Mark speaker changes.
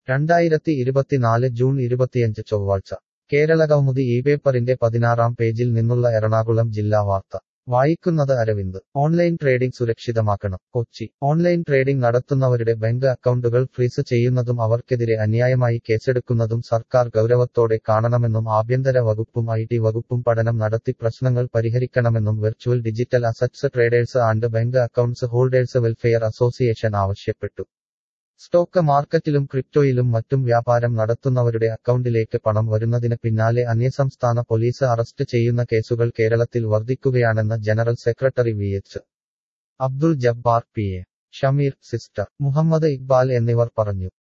Speaker 1: രണ്ടായിരത്തി ഇരുപത്തിനാല് ജൂൺ ഇരുപത്തിയഞ്ച് ചൊവ്വാഴ്ച കേരള കൗമുദി ഈ പേപ്പറിന്റെ പതിനാറാം പേജിൽ നിന്നുള്ള എറണാകുളം ജില്ലാ വാർത്ത വായിക്കുന്നത് അരവിന്ദ് ഓൺലൈൻ ട്രേഡിംഗ് സുരക്ഷിതമാക്കണം കൊച്ചി ഓൺലൈൻ ട്രേഡിംഗ് നടത്തുന്നവരുടെ ബാങ്ക് അക്കൗണ്ടുകൾ ഫ്രീസ് ചെയ്യുന്നതും അവർക്കെതിരെ അന്യായമായി കേസെടുക്കുന്നതും സർക്കാർ ഗൗരവത്തോടെ കാണണമെന്നും ആഭ്യന്തര വകുപ്പും ഐ ടി വകുപ്പും പഠനം നടത്തി പ്രശ്നങ്ങൾ പരിഹരിക്കണമെന്നും virtual digital assets traders and bank accounts holders welfare association ആവശ്യപ്പെട്ടു സ്റ്റോക്ക് മാർക്കറ്റിലും ക്രിപ്റ്റോയിലും മറ്റും വ്യാപാരം നടത്തുന്നവരുടെ അക്കൗണ്ടിലേക്ക് പണം വരുന്നതിന് പിന്നാലെ അന്യസംസ്ഥാന പോലീസ് അറസ്റ്റ് ചെയ്യുന്ന കേസുകൾ കേരളത്തിൽ വർദ്ധിക്കുകയാണെന്ന് general secretary V H Abdul Jabbar P A Shameer sister Muhammad Iqbal എന്നിവർ പറഞ്ഞു